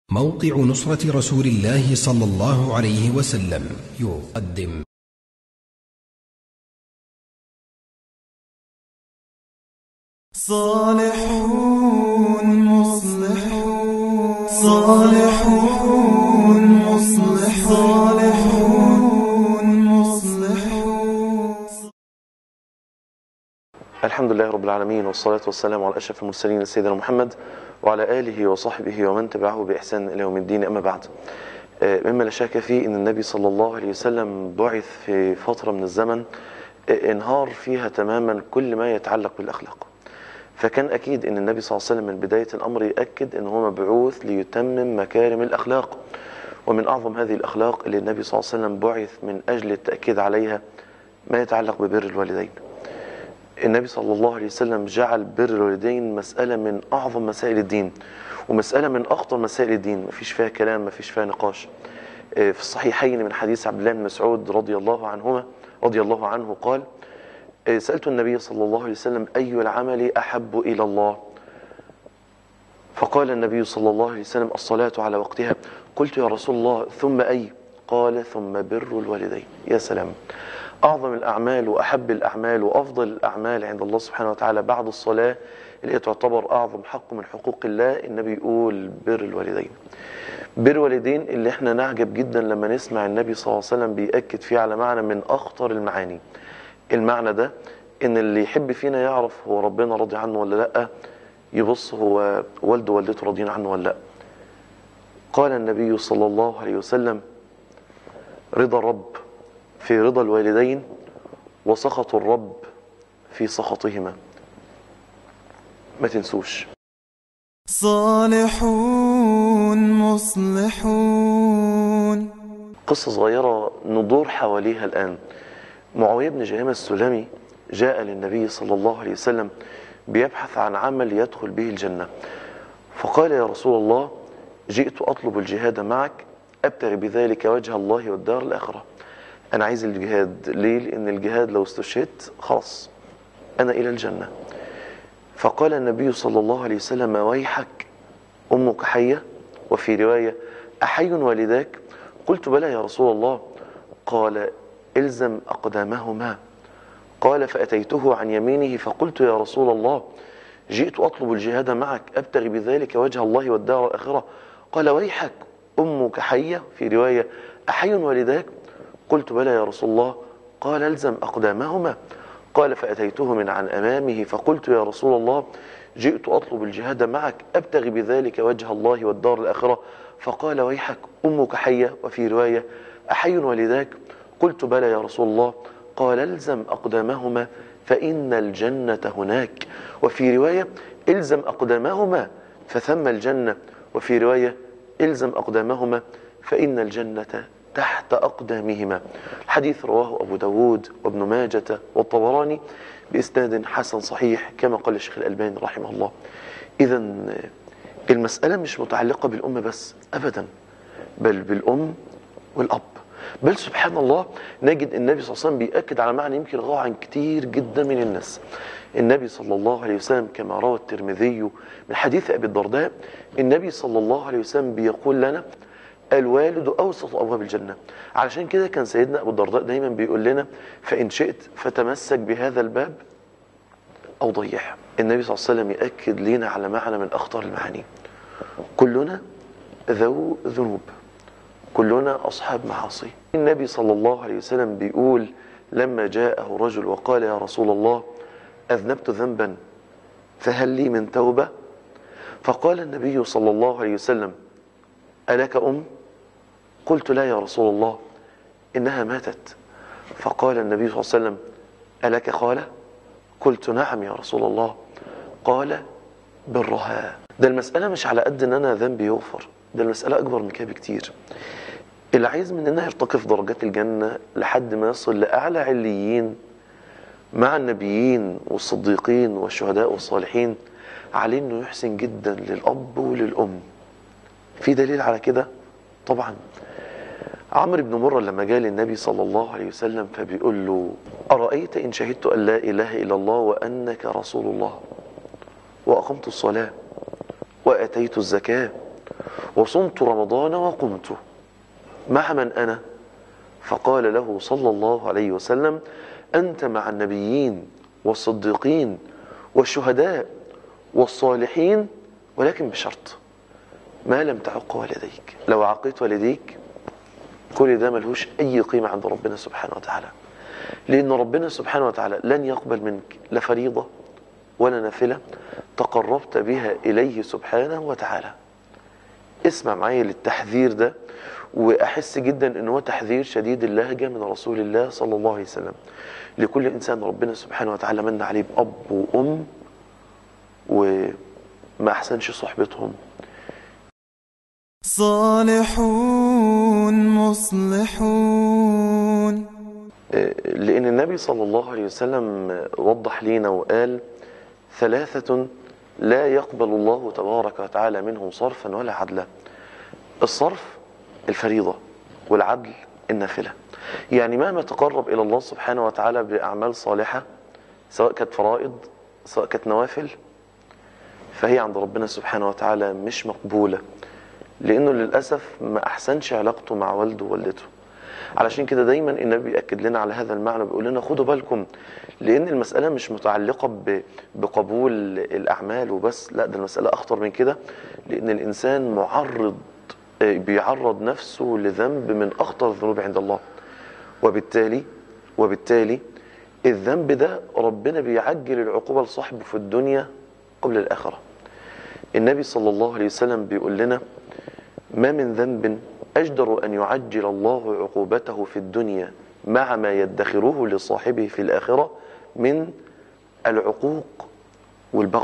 موقع نصرة رسول الله صلى الله عليه وسلم يقدم صالحون مصلحون صالحون مصلحون صالحون مصلحون الحمد لله رب العالمين والصلاة والسلام على أشرف المرسلين سيدنا محمد وعلى آله وصحبه ومن تبعه بإحسان إلى يوم الدين أما بعد آه، مما لا شك فيه أن النبي صلى الله عليه وسلم بعث في فترة من الزمن آه، انهار فيها تماما كل ما يتعلق بالأخلاق فكان أكيد أن النبي صلى الله عليه وسلم من بداية الأمر يأكد أنه هو مبعوث ليتمم مكارم الأخلاق ومن أعظم هذه الأخلاق اللي النبي صلى الله عليه وسلم بعث من أجل التأكيد عليها ما يتعلق ببر الوالدين النبي صلى الله عليه وسلم جعل بر الوالدين مسألة من أعظم مسائل الدين ومسألة من أخطر مسائل الدين مفيش فيها كلام مفيش فيها نقاش آه، في الصحيحين من حديث عبد الله بن مسعود رضي الله عنهما رضي الله عنه قال آه، سألت النبي صلى الله عليه وسلم أي العمل أحب إلى الله فقال النبي صلى الله عليه وسلم الصلاة على وقتها قلت يا رسول الله ثم أي قال ثم بر الوالدين يا سلام أعظم الأعمال وأحب الأعمال وأفضل الأعمال عند الله سبحانه وتعالى بعد الصلاة اللي هي تعتبر أعظم حق من حقوق الله النبي يقول بر الوالدين بر الوالدين اللي احنا نعجب جدا لما نسمع النبي صلى الله عليه وسلم بيأكد فيه على معنى من أخطر المعاني المعنى ده ان اللي يحب فينا يعرف هو ربنا راضي عنه ولا لا يبص هو والده ووالدته راضيين عنه ولا لا قال النبي صلى الله عليه وسلم رضا الرب في رضا الوالدين وسخط الرب في سخطهما ما تنسوش صالحون مصلحون قصة صغيرة ندور حواليها الآن معاوية بن جهيم السلمي جاء للنبي صلى الله عليه وسلم بيبحث عن عمل يدخل به الجنة فقال يا رسول الله جئت أطلب الجهاد معك أبتغي بذلك وجه الله والدار الآخرة أنا عايز الجهاد ليه؟ لأن الجهاد لو استشهدت خلاص أنا إلى الجنة فقال النبي صلى الله عليه وسلم ويحك أمك حية وفي رواية أحي والداك قلت بلى يا رسول الله قال إلزم أقدامهما قال فأتيته عن يمينه فقلت يا رسول الله جئت أطلب الجهاد معك أبتغي بذلك وجه الله والدار الآخرة قال ويحك أمك حية في رواية أحي والداك قلت بلى يا رسول الله قال الزم أقدامهما قال فأتيته من عن أمامه فقلت يا رسول الله جئت أطلب الجهاد معك أبتغي بذلك وجه الله والدار الآخرة فقال ويحك أمك حية وفي رواية أحي والداك قلت بلى يا رسول الله قال الزم أقدامهما فإن الجنة هناك وفي رواية الزم أقدامهما فثم الجنة وفي رواية الزم أقدامهما فإن الجنة تحت أقدامهما الحديث رواه أبو داود وابن ماجة والطبراني بإسناد حسن صحيح كما قال الشيخ الألباني رحمه الله إذا المسألة مش متعلقة بالأم بس أبدا بل بالأم والأب بل سبحان الله نجد النبي صلى الله عليه وسلم بيأكد على معنى يمكن غاه عن كتير جدا من الناس النبي صلى الله عليه وسلم كما روى الترمذي من حديث أبي الدرداء النبي صلى الله عليه وسلم بيقول لنا الوالد أوسط أبواب الجنة علشان كده كان سيدنا أبو الدرداء دايما بيقول لنا فإن شئت فتمسك بهذا الباب أو ضيعه النبي صلى الله عليه وسلم يأكد لنا على معنى من أخطر المعاني كلنا ذو ذنوب كلنا أصحاب معاصي النبي صلى الله عليه وسلم بيقول لما جاءه رجل وقال يا رسول الله أذنبت ذنبا فهل لي من توبة فقال النبي صلى الله عليه وسلم ألك أم قلت لا يا رسول الله إنها ماتت فقال النبي صلى الله عليه وسلم ألك خالة قلت نعم يا رسول الله قال برها ده المسألة مش على قد ان انا ذنبي يغفر ده المسألة اكبر من كده بكتير اللي عايز مننا يرتقي في درجات الجنة لحد ما يصل لأعلى عليين مع النبيين والصديقين والشهداء والصالحين عليه انه يحسن جدا للأب وللأم في دليل على كده طبعا عمرو بن مرة لما جاء للنبي صلى الله عليه وسلم فبيقول له أرأيت إن شهدت أن لا إله إلا الله وأنك رسول الله وأقمت الصلاة وأتيت الزكاة وصمت رمضان وقمت مع من أنا فقال له صلى الله عليه وسلم أنت مع النبيين والصديقين والشهداء والصالحين ولكن بشرط ما لم تعق والديك لو عقيت والديك كل ده ملهوش أي قيمة عند ربنا سبحانه وتعالى لأن ربنا سبحانه وتعالى لن يقبل منك لا فريضة ولا نافلة تقربت بها إليه سبحانه وتعالى اسمع معايا للتحذير ده وأحس جدا أن هو تحذير شديد اللهجة من رسول الله صلى الله عليه وسلم لكل إنسان ربنا سبحانه وتعالى من عليه بأب وأم وما أحسنش صحبتهم صالحون مصلحون لأن النبي صلى الله عليه وسلم وضح لينا وقال ثلاثة لا يقبل الله تبارك وتعالى منهم صرفا ولا عدلا الصرف الفريضة والعدل النافلة يعني مهما تقرب إلى الله سبحانه وتعالى بأعمال صالحة سواء كانت فرائض سواء كانت نوافل فهي عند ربنا سبحانه وتعالى مش مقبولة لأنه للأسف ما أحسنش علاقته مع والده ووالدته علشان كده دايما النبي بيأكد لنا على هذا المعنى بيقول لنا خدوا بالكم لأن المسألة مش متعلقة ب- بقبول الأعمال وبس لا ده المسألة أخطر من كده لأن الإنسان معرض آه، بيعرض نفسه لذنب من أخطر الذنوب عند الله وبالتالي وبالتالي الذنب ده ربنا بيعجل العقوبة لصاحبه في الدنيا قبل الآخرة النبي صلى الله عليه وسلم بيقول لنا ما من ذنب أجدر أن يعجل الله عقوبته في الدنيا مع ما يدخره لصاحبه في الآخرة من العقوق والبغي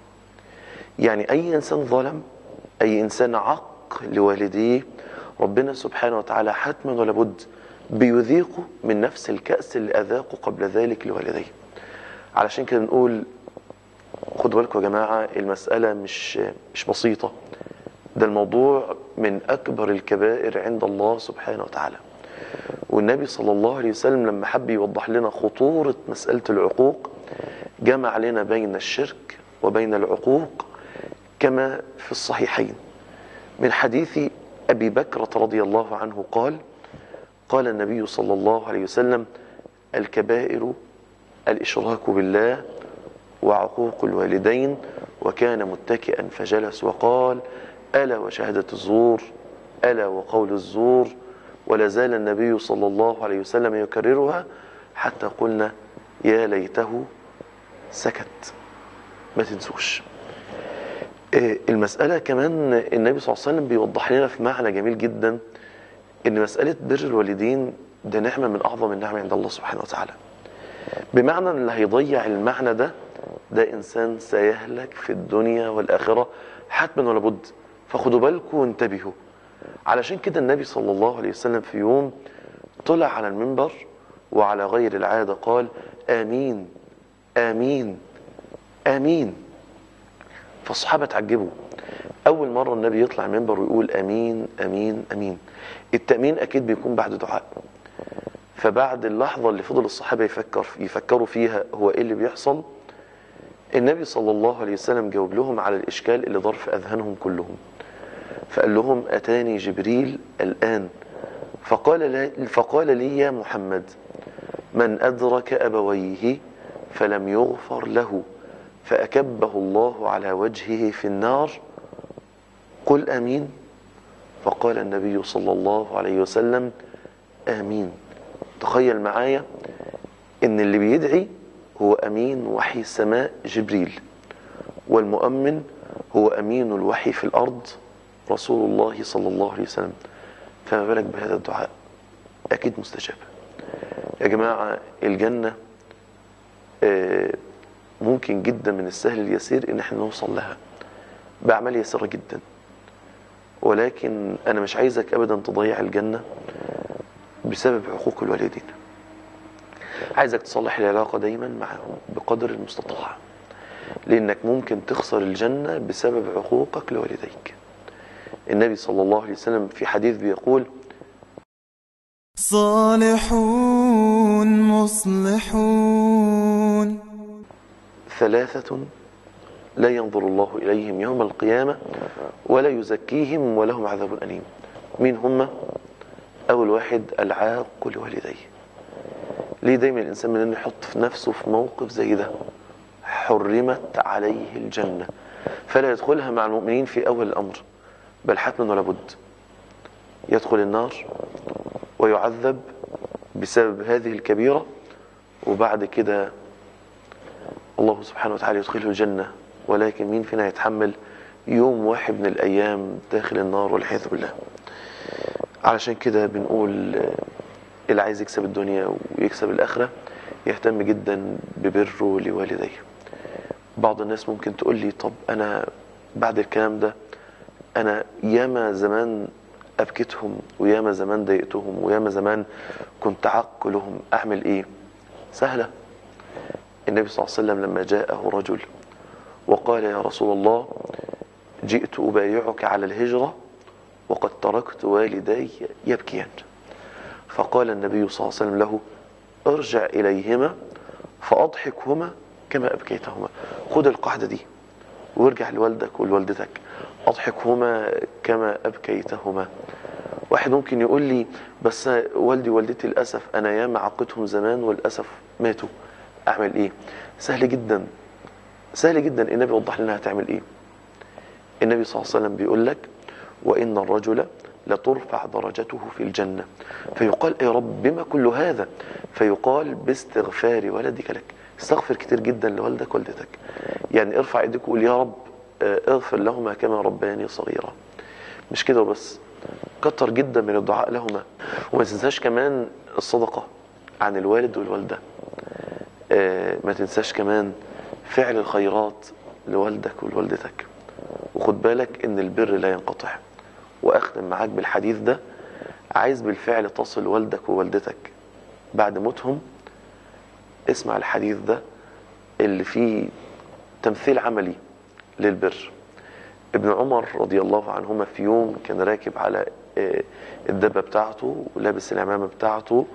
يعني أي إنسان ظلم أي إنسان عق لوالديه ربنا سبحانه وتعالى حتما ولا بد بيذيقه من نفس الكأس اللي أذاقه قبل ذلك لوالديه علشان كده نقول خدوا بالكم يا جماعة المسألة مش مش بسيطة ده الموضوع من أكبر الكبائر عند الله سبحانه وتعالى والنبي صلى الله عليه وسلم لما حب يوضح لنا خطورة مسألة العقوق جمع لنا بين الشرك وبين العقوق كما في الصحيحين من حديث أبي بكرة رضي الله عنه قال قال النبي صلى الله عليه وسلم الكبائر الإشراك بالله وعقوق الوالدين وكان متكئا فجلس وقال ألا وشهادة الزور ألا وقول الزور ولا زال النبي صلى الله عليه وسلم يكررها حتى قلنا يا ليته سكت ما تنسوش آه، المسألة كمان النبي صلى الله عليه وسلم بيوضح لنا في معنى جميل جدا ان مسألة بر الوالدين ده نعمة من أعظم النعم عند الله سبحانه وتعالى بمعنى ان اللي هيضيع المعنى ده ده انسان سيهلك في الدنيا والاخره حتما ولا بد فخدوا بالكم وانتبهوا علشان كده النبي صلى الله عليه وسلم في يوم طلع على المنبر وعلى غير العاده قال امين امين امين فالصحابه اتعجبوا اول مره النبي يطلع المنبر ويقول امين امين امين التامين اكيد بيكون بعد دعاء فبعد اللحظة اللي فضل الصحابة يفكر يفكروا فيها هو ايه اللي بيحصل النبي صلى الله عليه وسلم جاوب لهم على الإشكال اللي دار في أذهانهم كلهم فقال لهم أتاني جبريل الآن فقال لي, فقال لي يا محمد من أدرك أبويه فلم يغفر له فأكبه الله على وجهه في النار قل أمين فقال النبي صلى الله عليه وسلم آمين تخيل معايا ان اللي بيدعي هو امين وحي السماء جبريل والمؤمن هو امين الوحي في الارض رسول الله صلى الله عليه وسلم فما بالك بهذا الدعاء اكيد مستجاب يا جماعه الجنه آه، ممكن جدا من السهل اليسير ان احنا نوصل لها باعمال يسيره جدا ولكن انا مش عايزك ابدا تضيع الجنه بسبب عقوق الوالدين عايزك تصلح العلاقة دايما معهم بقدر المستطاع لأنك ممكن تخسر الجنة بسبب عقوقك لوالديك النبي صلى الله عليه وسلم في حديث بيقول صالحون مصلحون ثلاثة لا ينظر الله إليهم يوم القيامة ولا يزكيهم ولهم عذاب أليم مين هم؟ أول واحد العاق لوالديه ليه دايما الإنسان من أنه يحط في نفسه في موقف زي ده حرمت عليه الجنة فلا يدخلها مع المؤمنين في أول الأمر بل حتما ولا بد يدخل النار ويعذب بسبب هذه الكبيرة وبعد كده الله سبحانه وتعالى يدخله الجنة ولكن مين فينا يتحمل يوم واحد من الأيام داخل النار والعياذ بالله علشان كده بنقول آه، اللي عايز يكسب الدنيا ويكسب الآخرة يهتم جدا ببره لوالديه بعض الناس ممكن تقول لي طب أنا بعد الكلام ده أنا ياما زمان أبكتهم وياما زمان ضايقتهم وياما زمان كنت عق لهم أعمل إيه سهلة النبي صلى الله عليه وسلم لما جاءه رجل وقال يا رسول الله جئت أبايعك على الهجرة وقد تركت والدي يبكيان فقال النبي صلى الله عليه وسلم له ارجع إليهما فأضحكهما كما أبكيتهما خد القاعدة دي وارجع لوالدك ولوالدتك أضحكهما كما أبكيتهما واحد ممكن يقول لي بس والدي ووالدتي للأسف أنا ياما عقتهم زمان والأسف ماتوا أعمل إيه سهل جدا سهل جدا النبي وضح لنا هتعمل إيه النبي صلى الله عليه وسلم بيقول لك وإن الرجل لترفع درجته في الجنة فيقال يا رب بما كل هذا فيقال باستغفار ولدك لك استغفر كتير جدا لوالدك والدتك يعني ارفع ايديك وقول يا رب آه، اغفر لهما كما ربياني صغيرا مش كده وبس كتر جدا من الدعاء لهما وما تنساش كمان الصدقة عن الوالد والوالدة آه، ما تنساش كمان فعل الخيرات لوالدك ولوالدتك وخد بالك ان البر لا ينقطع واختم معاك بالحديث ده عايز بالفعل تصل والدك ووالدتك بعد موتهم اسمع الحديث ده اللي فيه تمثيل عملي للبر ابن عمر رضي الله عنهما في يوم كان راكب على آه، الدبة بتاعته ولابس العمامة بتاعته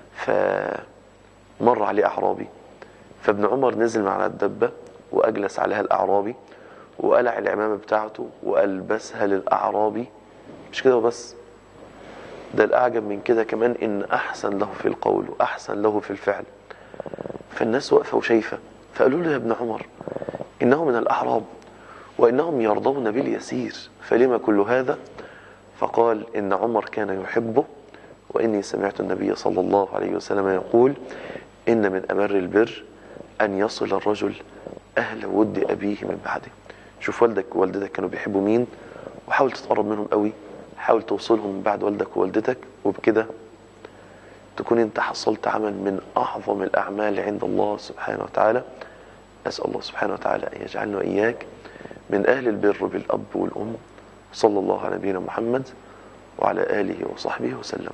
فمر عليه أعرابي فابن عمر نزل من على الدبة وأجلس عليها الأعرابي وقلع العمامة بتاعته وألبسها للأعرابي مش كده وبس ده الأعجب من كده كمان إن أحسن له في القول وأحسن له في الفعل فالناس واقفة وشايفة فقالوا له يا ابن عمر إنه من الأعراب وإنهم يرضون باليسير فلما كل هذا فقال إن عمر كان يحبه وإني سمعت النبي صلى الله عليه وسلم يقول إن من أمر البر أن يصل الرجل أهل ود أبيه من بعده شوف والدك ووالدتك كانوا بيحبوا مين وحاول تتقرب منهم قوي حاول توصلهم من بعد والدك ووالدتك وبكده تكون انت حصلت عمل من أعظم الأعمال عند الله سبحانه وتعالى أسأل الله سبحانه وتعالى أن يجعلنا وإياك من أهل البر بالأب والأم صلى الله على نبينا محمد وعلى آله وصحبه وسلم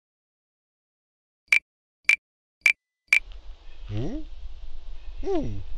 Hmm? Hmm.